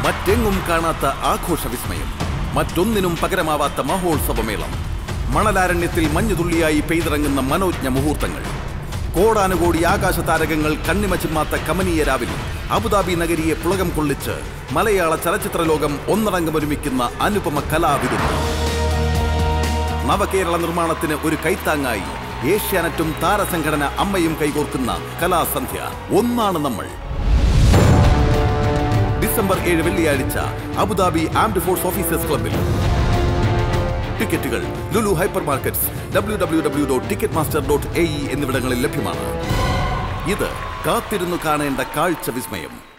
മറ്റെങ്ങും കാണാത്ത ആഘോഷ വിസ്മയം മറ്റൊന്നിനും പകരമാവാത്ത മഹോത്സവമേളം മണലാരണ്യത്തിൽ മഞ്ഞുതുള്ളിയായി പെയ്തിറങ്ങുന്ന മനോജ്ഞ മുഹൂർത്തങ്ങൾ കോടാനുകോടി ആകാശ താരകങ്ങൾ കണ്ണിമ ചിമ്മാത്ത കമനീയ രാവിൽ അബുദാബി നഗരിയെ പുളകം കൊള്ളിച്ച് മലയാള ചലച്ചിത്ര ലോകം ഒന്നടങ്കം ഒരുമിക്കുന്ന അനുപമ കലാവിരുന്ന് നവകേരള നിർമ്മാണത്തിന് ഒരു കൈത്താങ്ങായി ഏഷ്യാനെറ്റും താരസംഘടന അമ്മയും കൈകോർക്കുന്ന കലാസന്ധ്യ ഒന്നാണ് നമ്മൾ ഡിസംബർ ഏഴ് വെള്ളിയാഴ്ച അബുദാബി ആംഡ് ഫോഴ്സ് ഓഫീസേഴ്സ് ക്ലബിൽ ടിക്കറ്റുകൾ Lulu hypermarkets W W W dot Ticketmaster dot A എന്നിവിടങ്ങളിൽ ലഭ്യമാണ് ഇത് കാത്തിരുന്നു കാണേണ്ട കാഴ്ച വിസ്മയം